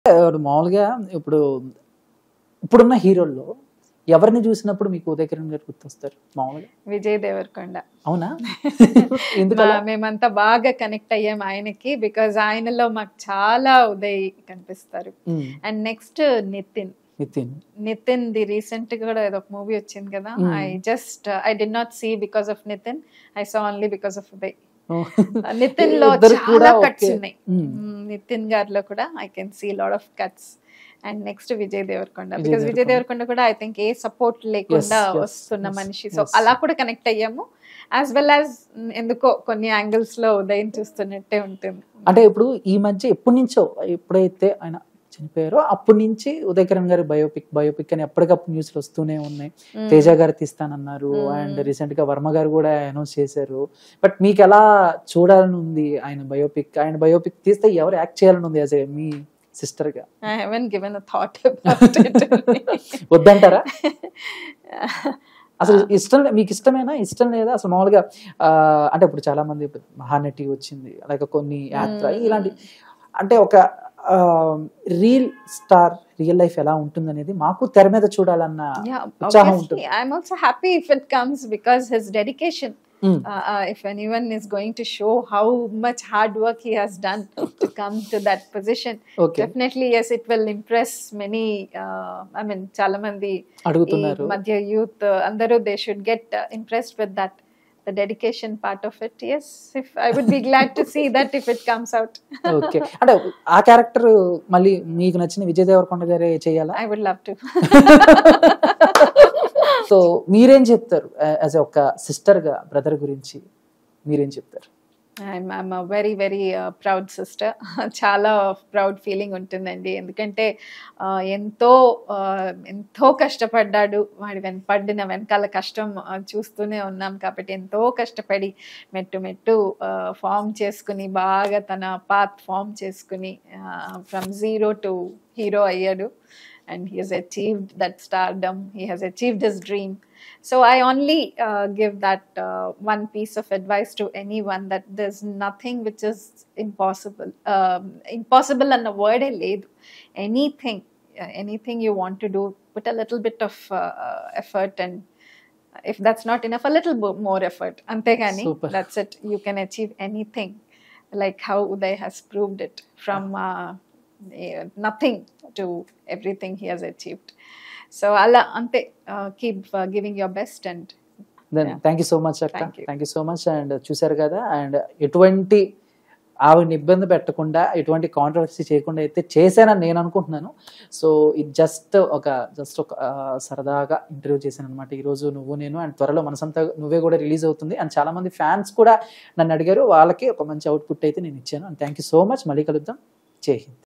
ఇప్పుడు మామూలుగా ఇప్పుడు ఇప్పుడున్న హీరోల్లో ఎవరిని చూసినప్పుడు మీకు ఉదయ కిరణ్ గారు గుర్తొస్తారు మామూలుగా విజయ్ దేవరకొండ అవునా ఎందుకు మా- మేమంతా బాగా కనెక్ట్ అయ్యాం ఆయనకి బికాజ్ ఆయనలో మాకు చాలా ఉదయ్ కనిపిస్తారు and next Nithin Nithin Nithin the recent కూడా ఏదో ఒక మూవీ వచ్చింది కదా Hmm. I just I did not see because of Nithin I saw only because of Uday Nithin లో ఇద్దరు కూడా చాలా కట్స్ ఒకే. ఉన్నాయి Hmm. Hmm, నితిన్ గారిలో కూడా I can see lot of guts and next Vijay Devarakonda Vijay because Vijay Devarakonda. Devarakonda కూడా ఐ థింక్ ఏ సపోర్ట్ లేకుండా Yes, yes, వస్తున్న yes, మనిషి సో yes. అలా కూడా కనెక్ట్ అయ్యాము యాజ్ వెల్ యాజ్ ఎందుకో కొన్ని యాంగిల్స్ లో ఉదయం చూస్తున్నట్టే ఉంటుంది అంటే ఇప్పుడు ఈ మధ్య ఎప్పటి నుంచో ఎప్పుడైతే ఆయన చనిపోయారో అప్పటి నుంచి ఉదయ కిరణ్ గారి బయోపిక్ బయోపిక్ అని ఎప్పటికప్పుడు న్యూస్లు వస్తూనే ఉన్నాయి Hmm. తేజ గారు తీస్తానన్నారు Hmm. అండ్ రీసెంట్ గా వర్మ గారు కూడా అనౌన్స్ చేశారు బట్ మీకు ఎలా చూడాలని ఉంది ఆయన బయోపిక్ ఆయన బయోపిక్ తీస్తే ఎవరు యాక్ట్ చేయాలని ఉంది యాజ్ మీ సిస్టర్ గా I haven't given a thought about it. వద్దంటారా అసలు ఇష్టం లే- మీకు ఇష్టమేనా ఇష్టం లేదా అసలు మామూలుగా ఆ, అంటే ఇప్పుడు చాలా మంది ఇప్పుడు మహానటి వచ్చింది అలాగే కొన్ని యాత్ర Hmm. ఇలాంటి అంటే ఒక రియల్ స్టార్ రియల్ లైఫ్ ఎలా ఉంటుంది అనేది మాకు తెర మీద చూడాలన్న yeah, ఉత్సాహం obviously. ఉంటుంది I'm also happy if it comes because his dedication. Mm. Uh, uh, if anyone is going to show how much hard work he has done to come to that position, okay definitely yes, it will impress many. Uh, I mean, చాలా మంది ఈ అడుగుతున్నారు మధ్య youth అందరూ they should get impressed with that the dedication part of it yes if I would be glad to see that if it comes out okay అంటే ఆ character మళ్ళీ మీకు నచ్చిన విజయ్ దేవరకొండ గారే చేయాలా I would love to so మీరేం చెప్తారు as ఒక సిస్టర్ గా బ్రదర్ గురించి మీరేం చెప్తారు I'm I'm very very proud sister చాలా ప్రౌడ్ ఫీలింగ్ ఉంటుందండి ఎందుకంటే uh, ఎంతో uh, ఎంతో కష్టపడ్డాడు వాడి వెన్ పడిన వెనకాల కష్టం uh, చూస్తూనే ఉన్నాం కాబట్టి ఎంతో కష్టపడి మెట్టు మెట్టు ఫామ్ చేసుకుని బాగా తన పాత్ ఫామ్ చేసుకుని ఫ్రమ్ జీరో టు హీరో అయ్యాడు and he has achieved that stardom. He has achieved his dream. So I only uh, give that uh, one piece of advice to anyone that there's nothing which is impossible. Um, impossible and a word I laid. Anything, uh, anything you want to do, put a little bit of uh, uh, effort and if that's not enough, a little bo- more effort. Antegani, Super. that's it. You can achieve anything, like how Uday has proved it from uh, eh, nothing to everything he has achieved. So Allah ante uh, keep uh, giving your best and then Yeah. Thank you so much అక్క Thank you. Thank you so much and చూసారు కదా and ఎటువంటి ఆవిడని ఇబ్బంది పెట్టకుండా ఎటువంటి controversy చేయకుండా అయితే చేశానని నేను అనుకుంటున్నాను సో ఇది జస్ట్ ఒక జస్ట్ ఒక ఆ, సరదాగా ఇంటర్వ్యూ చేశాను అనమాట ఈరోజు నువ్వు నేను అండ్ త్వరలో మనసంతా నువ్వే కూడా రిలీజ్ అవుతుంది అండ్ చాలా మంది ఫ్యాన్స్ కూడా నన్ను అడిగారు వాళ్ళకి ఒక మంచి అవుట్పుట్ అయితే నేను ఇచ్చాను and thank you so much మళ్ళీ కలుద్దాం జై హింద్